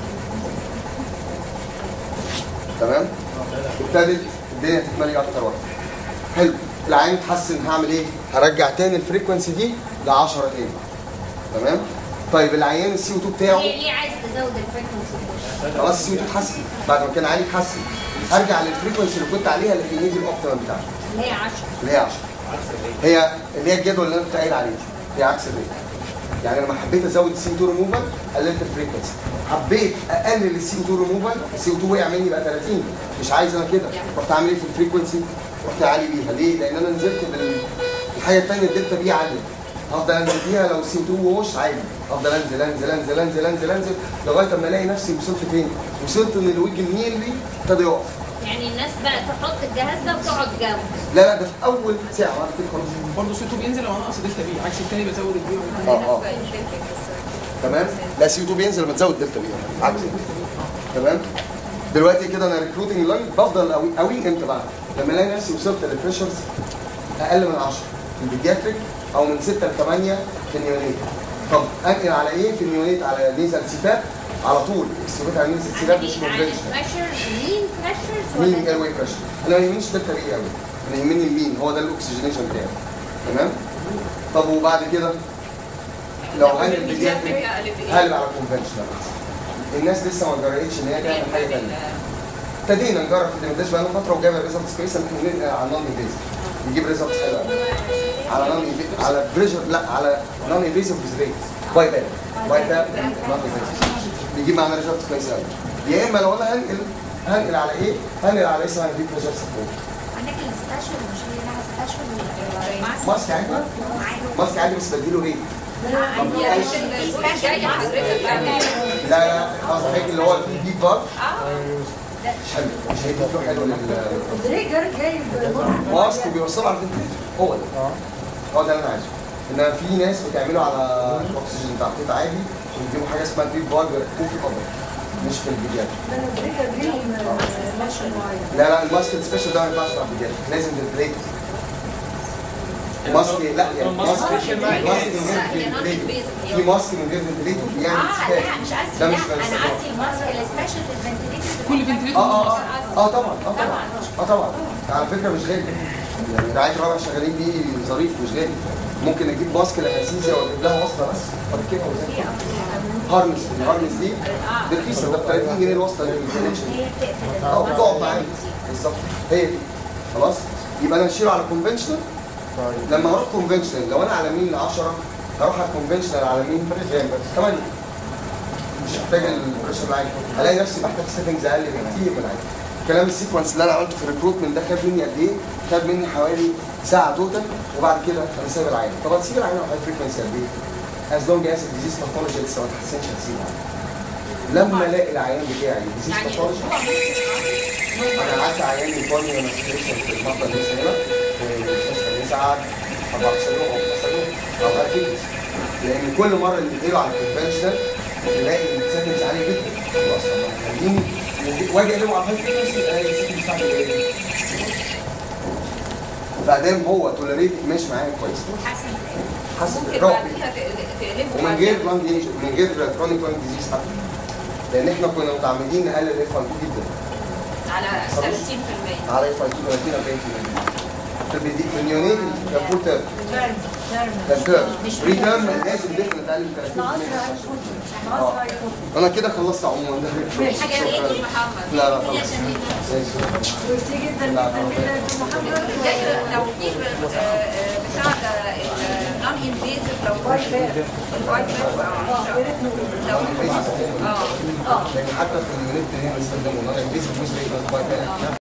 تمام ابتدت الدنيا تتملي اكتر واكتر حلو العين اتحسن هعمل ايه هرجع تاني الفريكونسي دي ل 10 تاني تمام طيب العيان السي او 2 بتاعه ليه ليه عايز تزود الفريكونسي خلاص السي او 2 اتحسن بعد ما كان عالي اتحسن ارجع للفريكونسي اللي كنت عليها اللي في النيجي الاوبتيمال بتاعتي اللي هي 10 اللي هي 10 هي اللي هي الجدول اللي انا كنت قايل عليه هي عكس الريت يعني لما حبيت ازود السي او 2 ريموفال قللت الفريكونسي حبيت اقلل السي او 2 ريموفال السي او 2 وقع مني بقى 30 مش عايز انا كده رحت عامل ايه في الفريكونسي رحت عالي بيها ليه؟ لان انا نزلت بال الحاجه الثانيه الدلتا بي عاليه هفضل انزل فيها لو السي او 2 ووش عالي افضل انزل انزل انزل انزل انزل انزل لغايه اما الاقي نفسي وصلت فين؟ وصلت ان الويج النيلي ابتدى يقف يعني الناس بقى تحط الجهاز ده وتقعد جنبه لا لا ده في اول ساعه بعد كده خلاص برضه صوته بينزل او ناقص دلتا بي عكس التاني بزود البي اه اه تمام لا سي 2 بينزل لما تزود دلتا بي عكس تمام دلوقتي كده انا ريكروتنج لانج بفضل قوي قوي امتى بقى؟ لما الاقي نفسي وصلت للبريشرز اقل من 10 في البيدياتريك او من 6 ل 8 في النيونيت طب انقل على ايه في النيونيت على نيزل سيباب على طول اكستروفيت عاملين سلسلات مش عن كونفنشنال البريشر مين بريشرز مين ولا اير واي بريشر انا ما يهمنيش ده الطريق قوي انا يهمني المين هو ده الاكسجينيشن بتاعي تمام طب وبعد كده لو هنقل بيدياتريك هقلب على كونفنشنال الناس لسه ما جربتش ان هي تعمل حاجه ثانيه ابتدينا نجرب في الدمداش بقى لنا فتره وجايب ريزلتس كويسه ممكن ننقل على النون انفيزيف نجيب ريزلتس حلوه قوي. على نون على بريشر لا على نون انفيزيف ريت باي باب باي باب نون انفيزيف بيجيب معانا ريزلتس كويسه قوي يا اما لو انا هنقل هنقل على ايه؟ هنقل على اسمها دي بريشر سبورت عندك السبيشال مش هي لها سبيشال ماسك عادي ماسك عادي بس بديله ريت لا لا قصدي حضرتك اللي هو البي بي بار مش حلو مش هيديله حلو لل دريجر جايب ماسك وبيوصله على الفنتليتر هو ده هو ده اللي انا عايزه ان في ناس بتعمله على الاكسجين بتاع القطع عادي وبيجيبوا حاجه اسمها دريب بار بيركبوه في القبر مش في الفيديوهات دريجر ليهم ماشي معين لا لا الماسك السبيشال ده ما ينفعش تبع الفيديوهات لازم فنتليتر ماسك لا يعني ماسك ماسك من غير فنتليتر في ماسك من غير فنتليتر بيعمل اه سكات لا مش قصدي ده لا مش انا فلسفة. قصدي الماسك السبيشال في الفنتليتر كل فنتليتر اه اه اه اه طبعا اه طبعا اه طبعا على فكره مش غالي يعني رعايه الرابع شغالين بيه ظريف مش غالي ممكن اجيب ماسك لاسيزيا واجيب لها وصله بس واركبها وزي الفل. هارنس الهارنس دي دي رخيصه ده ب 30 جنيه الوصله اللي بتنشن هي بتقفل اه بتقعد معاك بالظبط هي دي خلاص يبقى انا اشيله على كونفنشنال طيب لما اروح كونفنشنال لو انا على مين 10 هروح على الكونفنشنال على مين كام بس 8 مش محتاج البريشر العالي الاقي نفسي بحتاج سيتنجز اقل بكتير من العادي كلام السيكونس اللي انا عملته في الريكروتمنت ده خد مني قد ايه؟ خد مني حوالي ساعه توتال وبعد كده انا سايب العين طب هتسيب العين على فريكونسي قد ايه؟ از لونج از الديزيز باثولوجي لسه ما اتحسنش هتسيب العين لما الاقي العيان بتاعي ديزيز باثولوجي انا قعدت عيان يكون مانستريشن في المرضى اللي لسه هنا في المستشفى اللي قعد 14 يوم او 15 يوم او 1000 يوم لان كل مره اللي بيديله على الكونفنشنال تلاقي السيتنجز عاليه جدا خلاص طب خليني واجي اقلبه على الهاي فريكونسي الاقي السيتنجز بتاعته قليله بعدين هو توليريت ماشي معايا كويس حسن ممكن روح بعديها تقلبه ومن غير لانج من غير كرونيك لانج ديزيز حتى لان احنا كنا متعمدين نقلل الاف 2 جدا على 30% على اف 2 30 40% في البدي- في النيونيت كان فول تيرم ترم كان تيرم بري تيرم لازم ديفنت اقل من 30% ناقصها يكون ناقصها يكون انا كده خلصت عموما ده حاجه شكراً. ايه محمد لا لا خلاص زي الفل. ميرسي جدا لا، جدا جدا محمد جاي لو في آه، آه، بتاع ده النون انفيزيف لو باي باك الوايت باب اه يا ريت نقول لو اه لان حتى في اليونت هنا بيستخدموا نون انفيزيف